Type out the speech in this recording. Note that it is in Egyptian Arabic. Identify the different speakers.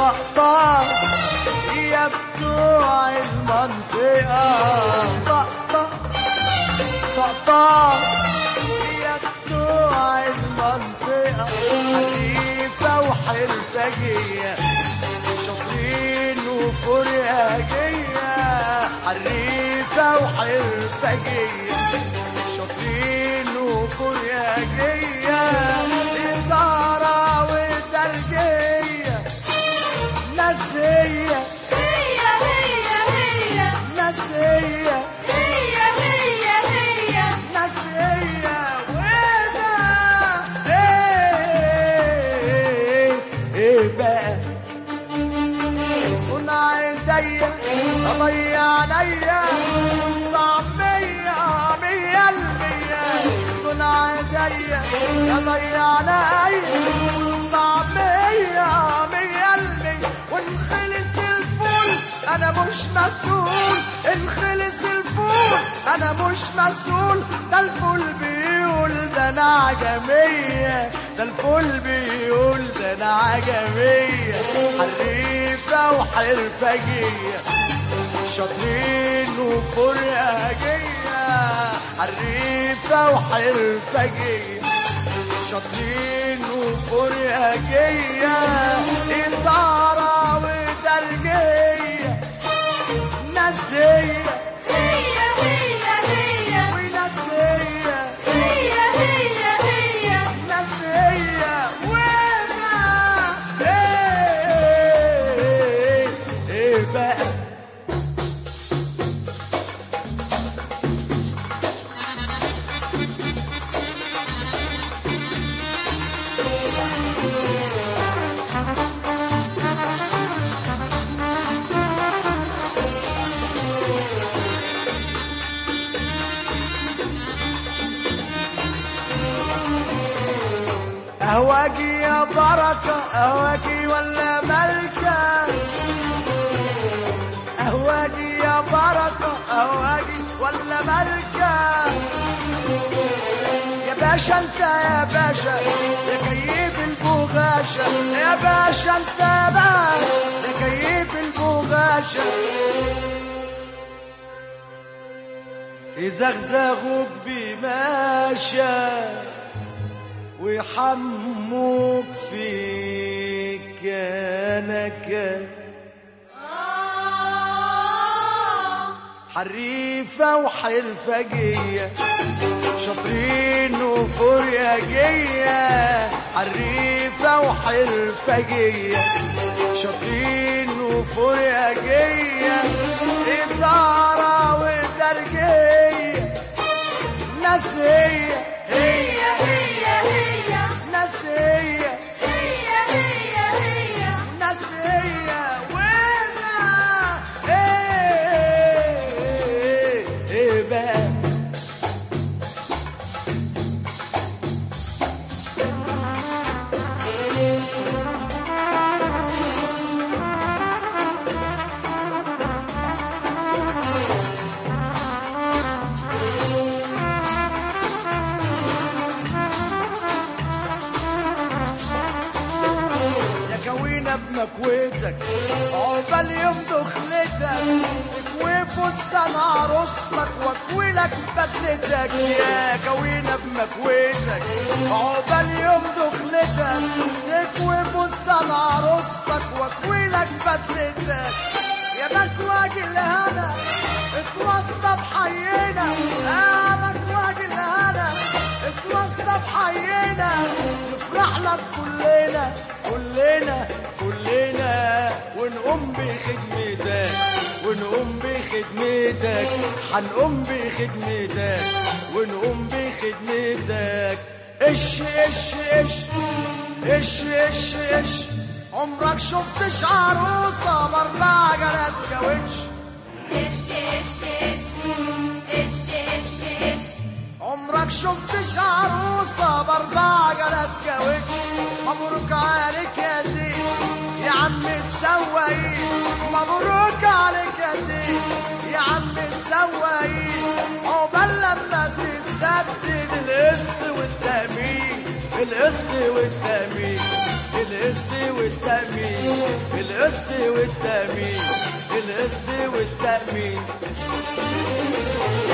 Speaker 1: طقطق يا بتوع المنطقة طقطق طقطق يا بتوع المنطقة حريفة وحرفجية شاطرين وفرياجية حريفة وحرفجية شاطرين وفرياجية إدارة وترجية نسية
Speaker 2: هي هي هي
Speaker 1: نسية
Speaker 2: هي هي هي
Speaker 1: نسية وده ايه ايه بقى صنع ايديا اضيع عليا طعمية مية المية صنع ايديا اضيع عليا طعمية مية المية وانخلص الفول انا مش مسؤول انخلص الفول انا مش مسؤول ده الفول بيقول ده انا عجمية ده الفول بيقول ده انا عجمية حريفة وحرفجية شاطرين وفرياجية حريفة وحرفجية شاطرين وفرياجية إثارة وترجية نسية
Speaker 2: هي هي هي
Speaker 1: ونسية
Speaker 2: هي هي هي
Speaker 1: نسية وأنا إيه إيه بقى أهواجي يا بركة أهواجي ولا ملكة أهواجي يا بركة أهواجي ولا ملكة يا باشا انت يا باشا يا كيف البغاشة يا باشا انت يا باشا يا كيف البغاشة يزغزغوك بماشى ويحموك في كانك
Speaker 2: آه
Speaker 1: حريفة وحرفجية شاطرين وفرياجية حريفة وحرفجية شاطرين وفرياجية إثارة وترجية نسية
Speaker 2: هي هي هي
Speaker 1: نسية
Speaker 2: هي هي هي
Speaker 1: نسية وأنا إيه إيه بقى يا كوينة بمكويتك عقبال يوم دخلتك اكوي فستان عروستك واكوي لك بدلتك يا كوينة بمكويتك عقبال يوم دخلتك اكوي فستان عروستك واكوي لك بدلتك يا مكواج الهنا اتوصى بحينا يا مكواج الهنا اتوصى بحينا نفرح لك كلنا كلنا كلنا ونقوم بخدمتك ونقوم بخدمتك هنقوم بخدمتك ونقوم بخدمتك اش اش اش اش اش اش عمرك شفتش عروسة باربع جلات كاوتش
Speaker 2: ايش ايش ايش ايش ايش ايش
Speaker 1: عمرك شفتش عروسة باربع جلات كاوتش مبروك عليك يا زين يا عم السواقين مبروك عليك يا زين يا عم السواقين عقبال لما تسدد القسط والتأمين القسط والتأمين القسط والتأمين القسط القسط والتأمين القسط والتأمين